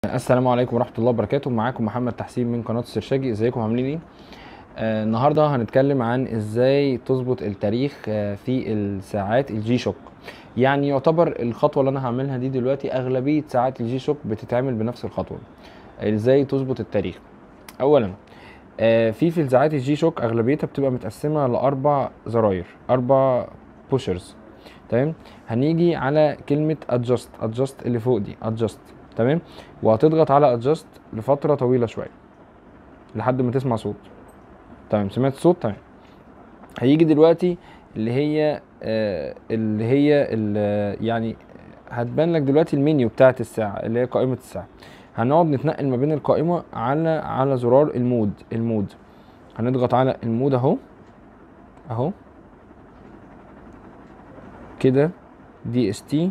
السلام عليكم ورحمه الله وبركاته معاكم محمد تحسين من قناه السرشاجي ازيكم عاملين ايه آه النهارده هنتكلم عن ازاي تظبط التاريخ آه في الساعات الجي شوك يعني يعتبر الخطوه اللي انا هعملها دي دلوقتي اغلبيه ساعات الجي شوك بتتعمل بنفس الخطوه ازاي تظبط التاريخ اولا آه في في ساعات الجي شوك اغلبيتها بتبقى متقسمه لاربع زراير اربع بوشرز تمام هنيجي على كلمه ادجست ادجست اللي فوق دي ادجست تمام وهتضغط على ادجست لفتره طويله شويه لحد ما تسمع صوت تمام سمعت الصوت تمام هيجي دلوقتي اللي هي آه اللي هي اللي يعني هتبان لك دلوقتي المنيو بتاعت الساعه اللي هي قائمه الساعه هنقعد نتنقل ما بين القائمه على على زرار المود المود هنضغط على المود اهو اهو كده دي اس تي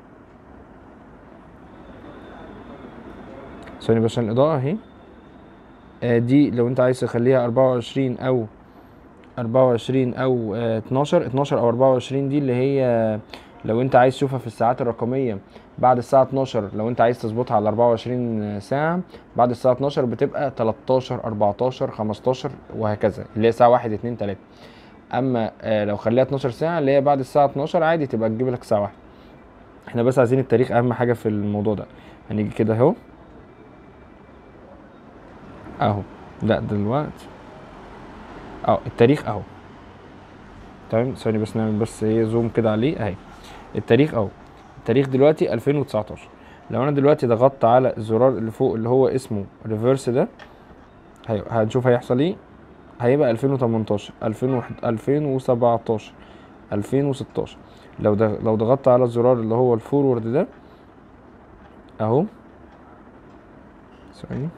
ثانية بس عشان الإضاءة أهي آه دي لو أنت عايز تخليها أربعة وعشرين أو أربعة وعشرين أو اتناشر اتناشر أو أربعة وعشرين دي اللي هي لو أنت عايز تشوفها في الساعات الرقمية بعد الساعة اتناشر لو أنت عايز تظبطها على أربعة وعشرين ساعة بعد الساعة اتناشر بتبقى تلاتاشر أربعتاشر خمستاشر وهكذا اللي هي الساعة واحد اتنين تلاتة أما آه لو خليها اتناشر ساعة اللي هي بعد الساعة اتناشر عادي تبقى تجيب لك ساعة واحدة احنا بس عايزين التاريخ أهم حاجة في الموضوع ده هنيجي كده أهو اهو لا دلوقتي اهو التاريخ اهو تمام ثواني بس نعمل بس ايه زوم كده عليه اهي التاريخ اهو التاريخ دلوقتي 2019 لو انا دلوقتي ضغطت على الزرار اللي فوق اللي هو اسمه ريفرس ده هي هنشوف هيحصل ايه هيبقى 2018 2017 2016 لو ده لو ضغطت على الزرار اللي هو الفورورد ده اهو ثواني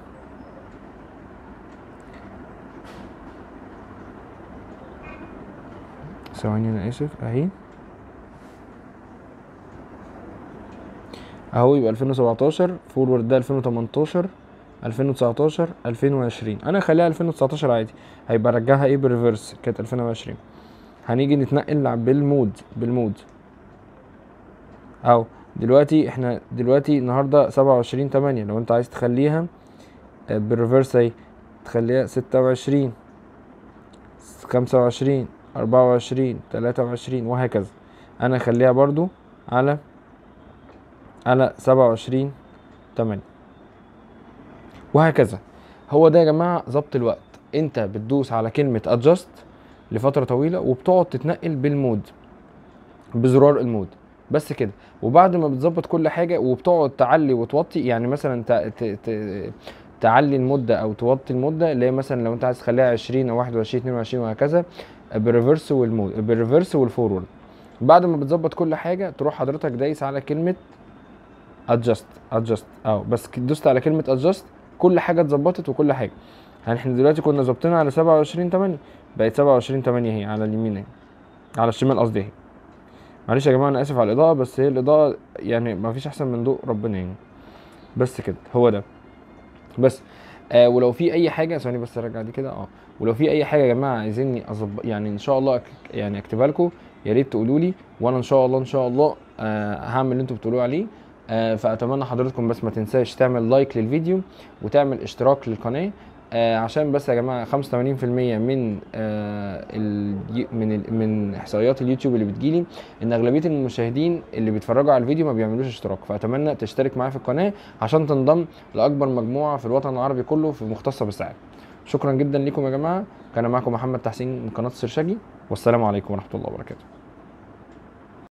ثواني انا اسف اهي اهو يبقى 2017 فورورد ده 2018 2019 2020 انا اخليها 2019 عادي هيبقى رجعها ايه بالريفرس كانت 2020 هنيجي نتنقل بالمود بالمود اهو دلوقتي احنا دلوقتي النهارده 27 8 لو انت عايز تخليها بالريفرس اهي تخليها 26 25 أربعة وعشرين تلاتة وعشرين وهكذا أنا أخليها برضو على على سبعة وعشرين تمانية وهكذا هو ده يا جماعة ظبط الوقت أنت بتدوس على كلمة adjust لفترة طويلة وبتقعد تتنقل بالمود بزرار المود بس كده وبعد ما بتظبط كل حاجة وبتقعد تعلي وتوطي يعني مثلا ت... ت... ت... تعلي المدة أو توطي المدة اللي هي مثلا لو أنت عايز تخليها عشرين أو واحد وعشرين اتنين وعشرين وهكذا بالريفرس والمود بالريفرس والفورورد بعد ما بتظبط كل حاجه تروح حضرتك دايس على كلمه ادجست ادجست اهو بس دوست على كلمه ادجست كل حاجه اتظبطت وكل حاجه يعني احنا دلوقتي كنا ظابطينها على 27 8 بقت 27 8 اهي على اليمين اهي على الشمال قصدي اهي معلش يا جماعه انا اسف على الاضاءه بس هي الاضاءه يعني ما فيش احسن من ضوء ربنا يعني بس كده هو ده بس آه ولو في اي حاجه ثواني بس ارجع دي كده اه ولو في اي حاجه يا جماعه عايزيني اظبط يعني ان شاء الله يعني اكتبها لكم يا ريت تقولوا لي وانا ان شاء الله ان شاء الله آه هعمل اللي انتوا بتقولوا عليه آه فاتمنى حضراتكم بس ما تنساش تعمل لايك للفيديو وتعمل اشتراك للقناه آه عشان بس يا جماعه 85% من آه من ال من احصائيات اليوتيوب اللي بتجيلي ان اغلبيه المشاهدين اللي بيتفرجوا على الفيديو ما بيعملوش اشتراك فاتمنى تشترك معايا في القناه عشان تنضم لاكبر مجموعه في الوطن العربي كله في مختصه بالساعات شكرا جدا لكم يا جماعه كان معكم محمد تحسين من قناه السرشاجي والسلام عليكم ورحمه الله وبركاته